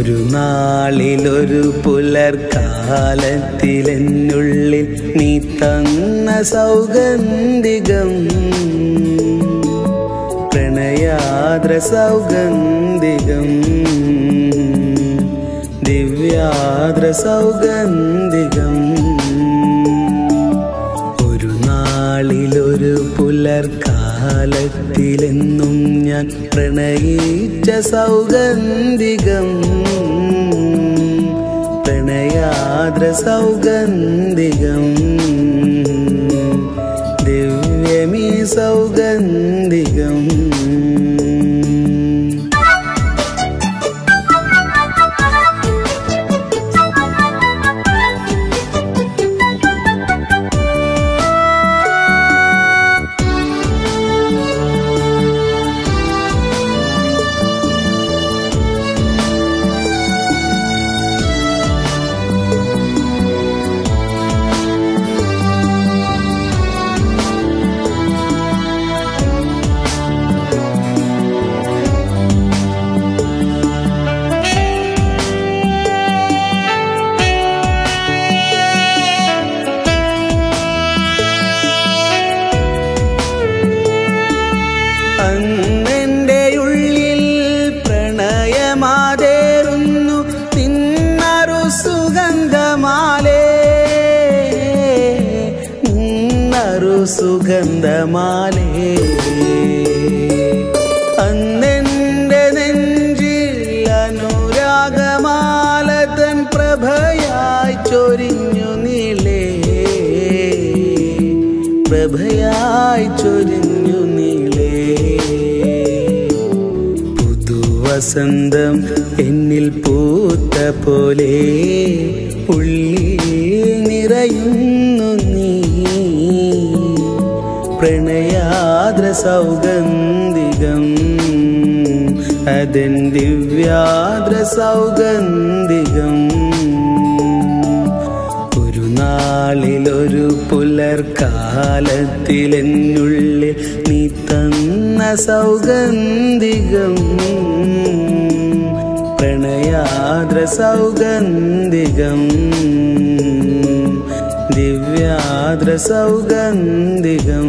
ഒരു നാളിലൊരു പുലർക്കാലത്തിലെന്നുള്ളിൽ നീ തന്ന സൗഗന്ധികം പ്രണയാദ്ര സൗഗന്ധികം ദിവ്യാദ്ര സൗഗന്ധികം ഒരു നാളിലൊരു പുലർക്കാലത്തിലെന്നും ഞാൻ പ്രണയിച്ച സൗഗന്ധികം പ്രണയാദ്ര സൗഗന്ധികം ദിവ്യമീ സൗഗന്ധികം അന്നെൻ്റെ ഉള്ളിൽ പ്രണയമാതേറുന്നു തിന്നറു സുഗന്ധമാലേ നിന്നറു സുഗന്ധമാലേ അന്നെൻ്റെ നെഞ്ചിൽ അനുരാഗമാല തൻ പ്രഭയായി ചൊരിഞ്ഞു നീളേ പ്രഭയായി ചൊരിഞ്ഞു നീളേ പുതുവസന്തം എന്നിൽ പൂത്ത പോലെ ഉള്ളിൽ നിറയുന്നു നീ പ്രണയാദ്ര സൗഗന്ധികം അതൻ ദിവ്യാദ്ര സൗഗന്ധികം ഒരു നാളിലൊരു പുലർക്കാലത്തിലെന്നുള്ളിൽ നീ തന്ന സൗഗന്ധികം പ്രണയാദ്ര സൗഗന്ധികം ദിവ്യാദ്ര സൗഗന്ധികം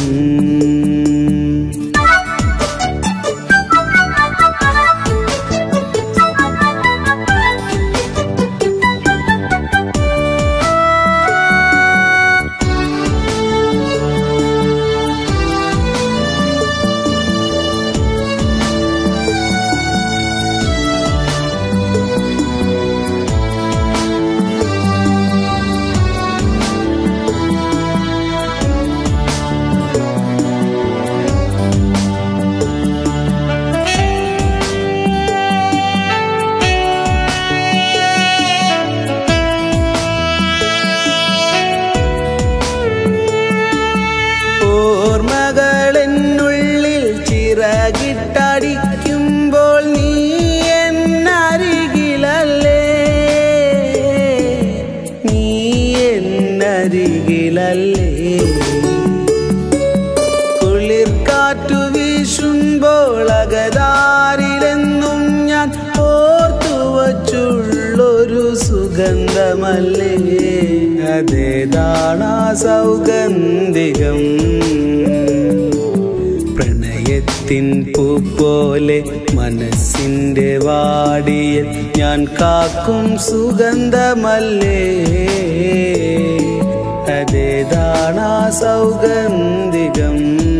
ഓർമ്മകളെന്നുള്ളിൽ ചിറകിട്ടടിക്കുമ്പോൾ നീ എന്നരികിലല്ലേ നീ എന്നരികിലല്ലേ കുളിർ കാറ്റു വീശുമ്പോൾ അകതാരിലെന്നും ഞാൻ ഓർത്തു വച്ചുള്ളൊരു സുഗന്ധമല്ലേ അതേതാണാ സൗഗന്ധികം പ്രണയത്തിൻ പൂ പോലെ മനസ്സിൻ്റെ വാടിയിൽ ഞാൻ കാക്കും സുഗന്ധമല്ലേ അതേതാണാ സൗഗന്ധികം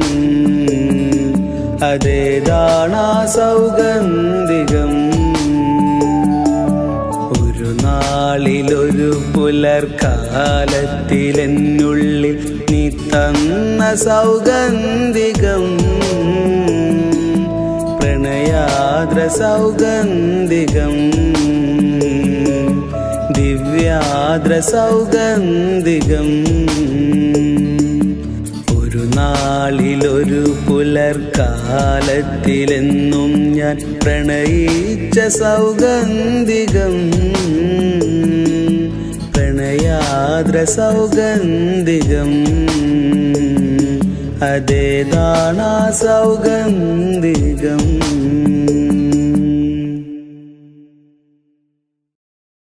അതേതാണാ സൗഗന്ധികം ഒരു നാളിലൊരു പുലർക്കാലത്തിലെന്നുള്ളിൽ നീ തന്ന സൗഗന്ധികം പ്രണയാദ്ര സൗഗന്ധികം ദിവ്യാദ്ര സൗഗന്ധികം ഒരു നാളിലൊരു പുലർക്കാലത്തിലെന്നും ഞാൻ പ്രണയിച്ച സൗഗന്ധികം പ്രണയാദ്ര സൗഗന്ധികം അതേതാണാ സൗഗന്ധികം